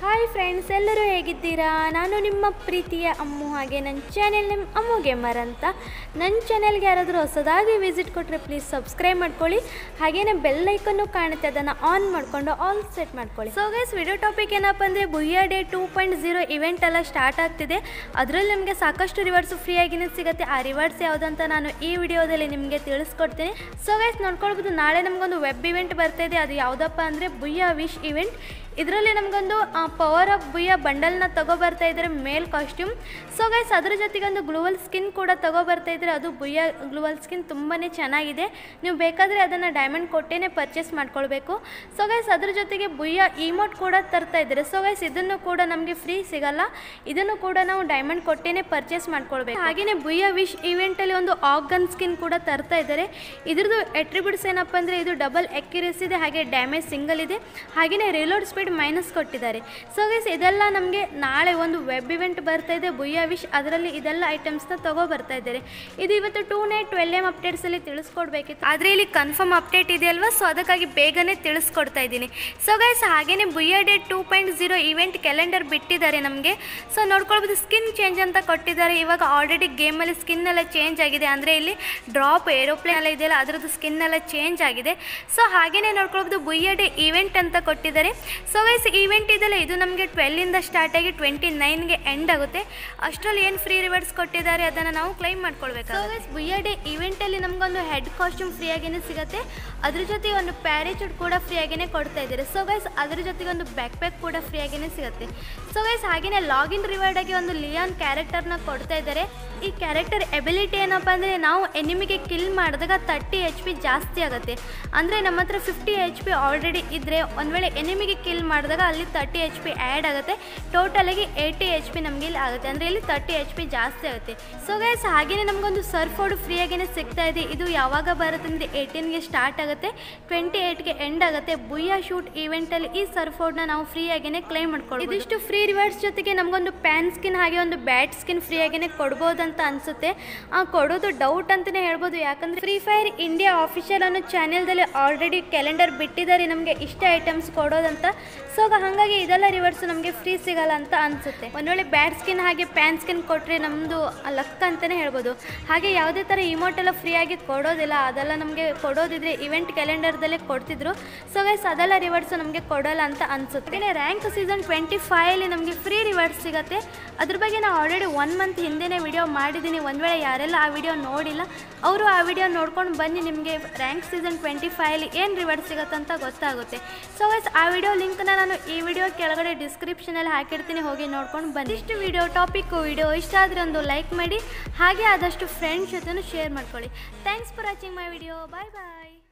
hi friends ಎಲ್ಲರೂ ಹೇಗಿದ್ದೀರಾ ನಾನು ನಿಮ್ಮ ಪ್ರೀತಿಯ ಅಮ್ಮು ಹಾಗೆ ನನ್ನ ಚಾನೆಲ್ ನಿಮ್ಮ ಅಮ್ಮು ಗೇಮರ್ ಅಂತ ನನ್ನ ಚಾನೆಲ್ಗೆ ಯಾರಾದರೂ ಹೊಸದಾಗಿ ವಿಸಿಟ್ ಕೊಟ್ಟರೆ ಪ್ಲೀಸ್ ಸಬ್ಸ್ಕ್ರೈಬ್ ಮಾಡ್ಕೊಳ್ಳಿ ಹಾಗೆಯೇ ಬೆಲ್ ಐಕನ್ನು ಕಾಣುತ್ತೆ ಅದನ್ನು ಆನ್ ಮಾಡಿಕೊಂಡು ಆಲ್ ಸೆಟ್ ಮಾಡ್ಕೊಳ್ಳಿ ಸೊ ಗೈಸ್ ವಿಡಿಯೋ ಟಾಪಿಕ್ ಏನಪ್ಪ ಅಂದರೆ booyah day two point zero event ಎಲ್ಲ ಸ್ಟಾರ್ಟ್ ಆಗ್ತಿದೆ ಅದರಲ್ಲಿ ನಿಮಗೆ ಸಾಕಷ್ಟು ರಿವಾರ್ಡ್ಸ್ ಫ್ರೀ ಆಗಿನೇ ಸಿಗುತ್ತೆ ಆ ರಿವಾರ್ಡ್ಸ್ ಯಾವುದಂತ ನಾನು ಈ ವಿಡಿಯೋದಲ್ಲಿ ನಿಮಗೆ ತಿಳಿಸ್ಕೊಡ್ತೀನಿ ಸೊ ಗೈಸ್ ನೋಡ್ಕೊಳ್ಬೋದು ನಾಳೆ ನಮಗೊಂದು ವೆಬ್ ಇವೆಂಟ್ ಬರ್ತಾ ಇದೆ ಅದು ಯಾವುದಪ್ಪ ಅಂದರೆ ಬುಯ್ಯ ವಿಶ್ ಇವೆಂಟ್ ಇದರಲ್ಲಿ ನಮಗೊಂದು ಪವರ್ ಆಫ್ ಬುಯ್ಯ ಬಂಡಲ್ನ ತಗೊಬರ್ತಾ ಇದ್ದಾರೆ ಮೇಲ್ ಕಾಸ್ಟ್ಯೂಮ್ ಸೊ ಗೈಸ್ ಅದ್ರ ಜೊತೆಗೆ ಒಂದು ಗ್ಲೂವಲ್ ಸ್ಕಿನ್ ಕೂಡ ತಗೊಬರ್ತಾ ಇದ್ದಾರೆ ಅದು ಬುಯ್ಯ ಗ್ಲೂವಲ್ ಸ್ಕಿನ್ ತುಂಬಾ ಚೆನ್ನಾಗಿದೆ ನೀವು ಬೇಕಾದರೆ ಅದನ್ನು ಡೈಮಂಡ್ ಕೊಟ್ಟೇ ಪರ್ಚೇಸ್ ಮಾಡ್ಕೊಳ್ಬೇಕು ಸೊ ಗೈಸ್ ಅದ್ರ ಜೊತೆಗೆ ಬುಯ್ಯ ಇಮೋಟ್ ಕೂಡ ತರ್ತಾ ಇದ್ದಾರೆ ಸೊ ಗೈಸ್ ಇದನ್ನು ಕೂಡ ನಮಗೆ ಫ್ರೀ ಸಿಗಲ್ಲ ಇದನ್ನು ಕೂಡ ನಾವು ಡೈಮಂಡ್ ಕೊಟ್ಟೇ ಪರ್ಚೇಸ್ ಮಾಡ್ಕೊಳ್ಬೇಕು ಹಾಗೆಯೇ ಬುಯ್ಯ ವಿಶ್ ಇವೆಂಟಲ್ಲಿ ಒಂದು ಆರ್ಗನ್ ಸ್ಕಿನ್ ಕೂಡ ತರ್ತಾ ಇದ್ದಾರೆ ಇದ್ರದ್ದು ಎಟ್ರಿಬ್ಯೂಟ್ಸ್ ಏನಪ್ಪ ಅಂದರೆ ಇದು ಡಬಲ್ ಎಕ್ಯುರೇಸ್ ಇದೆ ಹಾಗೆ ಡ್ಯಾಮೇಜ್ ಸಿಂಗಲ್ ಇದೆ ಹಾಗೆಯೇ ರಿಲೋಡ್ ಸ್ಪೀಡ್ ಮೈನಸ್ ಕೊಟ್ಟಿದ್ದಾರೆ ಸೊ ಗೈಸ್ ಇದೆಲ್ಲ ನಮಗೆ ನಾಳೆ ಒಂದು ವೆಬ್ ಇವೆಂಟ್ ಬರ್ತಾ ಇದೆ ಬುಯ್ಯ ವಿಶ್ ಅದರಲ್ಲಿ ಇದೆಲ್ಲ ಐಟಮ್ಸ್ನ ತಗೋ ಬರ್ತಾ ಇದ್ದಾರೆ ಇದು ಇವತ್ತು ಟೂ ನೈಟ್ ಟ್ವೆಲ್ ಎಮ್ ಅಪ್ಡೇಟ್ಸಲ್ಲಿ ತಿಳಿಸ್ಕೊಡ್ಬೇಕಿತ್ತು ಆದರೆ ಇಲ್ಲಿ ಕನ್ಫರ್ಮ್ ಅಪ್ಡೇಟ್ ಇದೆ ಅಲ್ವಾ ಸೊ ಅದಕ್ಕಾಗಿ ಬೇಗನೆ ತಿಳಿಸ್ಕೊಡ್ತಾ ಇದ್ದೀನಿ ಸೊ ಗೈಸ್ ಹಾಗೆಯೇ booyah day two point zero event calendar ಬಿಟ್ಟಿದ್ದಾರೆ ನಮಗೆ ಸೊ ನೋಡ್ಕೊಳ್ಬೋದು ಸ್ಕಿನ್ ಚೇಂಜ್ ಅಂತ ಕೊಟ್ಟಿದ್ದಾರೆ ಇವಾಗ ಆಲ್ರೆಡಿ ಗೇಮಲ್ಲಿ ಸ್ಕಿನ್ ಎಲ್ಲ ಚೇಂಜ್ ಆಗಿದೆ ಅಂದರೆ ಇಲ್ಲಿ ಡ್ರಾಪ್ ಏರೋಪ್ಲೇನ್ ಎಲ್ಲ ಇದೆಯಲ್ಲ ಅದರದ್ದು ಸ್ಕಿನ್ ಎಲ್ಲ ಚೇಂಜ್ ಆಗಿದೆ ಸೊ ಹಾಗೆಯೇ ನೋಡ್ಕೊಳ್ಬೋದು ಬುಯ್ಯ ಡೇ ಇವೆಂಟ್ ಅಂತ ಕೊಟ್ಟಿದ್ದಾರೆ ಸೊ ಗೈಸ್ ಈವೆಂಟ್ ಇದೆಲ್ಲ ಇದು ನಮಗೆ ಟ್ವೆಲ್ಲಿಂದ ಸ್ಟಾರ್ಟ್ ಆಗಿ ಟ್ವೆಂಟಿ ನೈನ್ಗೆ ಎಂಡ್ ಆಗುತ್ತೆ ಅಷ್ಟರಲ್ಲಿ ಏನು ಫ್ರೀ ರಿವಾರ್ಡ್ಸ್ ಕೊಟ್ಟಿದ್ದಾರೆ ಅದನ್ನು ನಾವು ಕ್ಲೈಮ್ ಮಾಡ್ಕೊಳ್ಬೇಕು ಸೊ ಗೈಸ್ ಬುಯ್ಯ ಡೇ ಇವೆಂಟಲ್ಲಿ ನಮಗೊಂದು ಹೆಡ್ ಕಾಸ್ಟ್ಯೂಮ್ ಫ್ರೀ ಆಗಿನೇ ಸಿಗುತ್ತೆ ಅದ್ರ ಜೊತೆ ಒಂದು ಪ್ಯಾರೇಚೂಟ್ ಕೂಡ ಫ್ರೀ ಆಗಿನೇ ಕೊಡ್ತಾ ಇದ್ದಾರೆ ಸೊ ಗೈಸ್ ಅದ್ರ ಜೊತೆಗೆ ಒಂದು ಬ್ಯಾಕ್ ಪ್ಯಾಕ್ ಕೂಡ ಫ್ರೀ ಆಗಿನೇ ಸಿಗುತ್ತೆ ಸೊ ಗೈಸ್ ಹಾಗೆಯೇ ಲಾಗಿನ್ ರಿವಾರ್ಡ್ ಆಗಿ ಒಂದು ಲಿಯಾನ್ ಕ್ಯಾರೆಕ್ಟರ್ನ ಕೊಡ್ತಾ ಇದ್ದಾರೆ ಈ ಕ್ಯಾರೆಕ್ಟರ್ ಎಬಿಲಿಟಿ ಏನಪ್ಪ ಅಂದರೆ ನಾವು ಎನಿಮಿಗೆ ಕಿಲ್ ಮಾಡಿದಾಗ ತರ್ಟಿ ಎಚ್ ಪಿ ಜಾಸ್ತಿ ಆಗುತ್ತೆ ಅಂದರೆ ನಮ್ಮ ಹತ್ರ ಫಿಫ್ಟಿ ಎಚ್ ಪಿ ಆಲ್ರೆಡಿ ಇದ್ದರೆ ಒಂದು ವೇಳೆ ಎನಿಮಿಗೆ ಕಿಲ್ ಮಾಡಿದಾಗ ಅಲ್ಲಿ ತರ್ಟಿ ಎಚ್ ಪಿ ಆ್ಯಡ್ ಆಗುತ್ತೆ ಟೋಟಲಾಗಿ ಏಯ್ಟಿ ಎಚ್ ಪಿ ನಮಗೆ ಇಲ್ಲಿ ಆಗುತ್ತೆ ಅಂದರೆ ಇಲ್ಲಿ ತರ್ಟಿ ಎಚ್ ಪಿ ಜಾಸ್ತಿ ಆಗುತ್ತೆ ಸೊ ಗೈಸ್ ಹಾಗೆಯೇ ನಮಗೊಂದು ಸರ್ಫೋರ್ಡ್ ಫ್ರೀ ಆಗಿನೇ ಸಿಗ್ತಾ ಇದೆ ಇದು ಯಾವಾಗ ಬರುತ್ತೆ ಅಂದರೆ ಏಯ್ಟೀನ್ಗೆ ಸ್ಟಾರ್ಟ್ ಆಗುತ್ತೆ ಟ್ವೆಂಟಿ ಏಯ್ಟ್ಗೆ ಎಂಡ್ ಆಗುತ್ತೆ ಬುಯ್ಯ ಶೂಟ್ ಈವೆಂಟಲ್ಲಿ ಈ ಸರ್ಫೋರ್ಡ್ನ ನಾವು ಫ್ರೀ ಆಗಿನೇ ಕ್ಲೈಮ್ ಮಾಡ್ಕೊಳ್ಳಿ ಇದಿಷ್ಟು ಫ್ರೀ ರಿವಾರ್ಡ್ಸ್ ಜೊತೆಗೆ ನಮಗೊಂದು ಪ್ಯಾನ್ ಸ್ಕಿನ್ ಹಾಗೆ ಒಂದು ಬ್ಯಾಟ್ ಸ್ಕಿನ್ ಫ್ರೀ ಆಗಿನೇ ಕೊಡ್ಬೋದಂತ ಅನಿಸುತ್ತೆ ಕೊಡೋದು ಡೌಟ್ ಅಂತಲೇ ಹೇಳ್ಬೋದು ಯಾಕಂದರೆ ಫ್ರೀ ಫೈರ್ ಇಂಡಿಯಾ ಆಫಿಷಿಯಲ್ ಅನ್ನೋ ಚಾನೆಲ್ದಲ್ಲಿ ಆಲ್ರೆಡಿ ಕ್ಯಾಲೆಂಡರ್ ಬಿಟ್ಟಿದ್ದಾರೆ ನಮಗೆ ಇಷ್ಟ ಐಟಮ್ಸ್ ಕೊಡೋದಂತ ಸೊ ಹಾಗಾಗಿ ಇದೆಲ್ಲ ರಿವರ್ಸ್ ನಮಗೆ ಫ್ರೀ ಸಿಗಲ್ಲ ಅಂತ ಅನಿಸುತ್ತೆ ಒಂದು ವೇಳೆ ಬ್ಯಾಟ್ ಸ್ಕಿನ್ ಹಾಗೆ ಪ್ಯಾನ್ ಸ್ಕಿನ್ ಕೊಟ್ಟರೆ ನಮ್ಮದು ಲಕ್ ಅಂತಲೇ ಹೇಳ್ಬೋದು ಹಾಗೆ ಯಾವುದೇ ಥರ ಇಮೋಟ್ ಎಲ್ಲ ಫ್ರೀಯಾಗಿ ಕೊಡೋದಿಲ್ಲ ಅದೆಲ್ಲ ನಮಗೆ ಕೊಡೋದಿದ್ರೆ ಇವೆಂಟ್ ಕ್ಯಾಲೆಂಡರ್ದಲ್ಲೇ ಕೊಡ್ತಿದ್ರು ಸೊ ಗೈಸ್ ಅದೆಲ್ಲ ರಿವಾರ್ಡ್ಸ್ ನಮಗೆ ಕೊಡೋಲ್ಲ ಅಂತ ಅನಿಸುತ್ತೆ ರ್ಯಾಂಕ್ ಸೀಸನ್ ಟ್ವೆಂಟಿ ಫೈವಲ್ಲಿ ನಮಗೆ ಫ್ರೀ ರಿವಾರ್ಡ್ಸ್ ಸಿಗುತ್ತೆ ಅದ್ರ ಬಗ್ಗೆ ನಾನು ಆಲ್ರೆಡಿ ಒನ್ ಮಂತ್ ಹಿಂದೆನೇ ವಿಡಿಯೋ ಮಾಡಿದ್ದೀನಿ ಒಂದು ವೇಳೆ ಯಾರೆಲ್ಲ ಆ ವಿಡಿಯೋ ನೋಡಿಲ್ಲ ಅವರು ಆ ವಿಡಿಯೋ ನೋಡ್ಕೊಂಡು ಬನ್ನಿ ನಿಮಗೆ ರ್ಯಾಂಕ್ ಸೀಸನ್ ಟ್ವೆಂಟಿ ಫೈವಲ್ಲಿ ಏನು ರಿವಾರ್ಡ್ ಸಿಗುತ್ತೆ ಅಂತ ಗೊತ್ತಾಗುತ್ತೆ ಸೊ ಗೈಸ್ ಆ ವಿಡಿಯೋ ಲಿಂಕ್ನ ನಾನು ಈ ವಿಡಿಯೋ ಕೆಳಗಡೆ ಡಿಸ್ಕ್ರಿಪ್ಷನಲ್ಲಿ ಹಾಕಿರ್ತೀನಿ ಹೋಗಿ ನೋಡ್ಕೊಂಡು ಬನ್ನಿ ಇಷ್ಟು ವಿಡಿಯೋ ಟಾಪಿಕ್ಕು ವಿಡಿಯೋ ಇಷ್ಟ ಆದರೆ ಒಂದು ಲೈಕ್ ಮಾಡಿ ಹಾಗೆ ಆದಷ್ಟು ಫ್ರೆಂಡ್ಸ್ ಜೊತೆನೂ ಶೇರ್ ಮಾಡ್ಕೊಳ್ಳಿ thanks for watching my video bye bye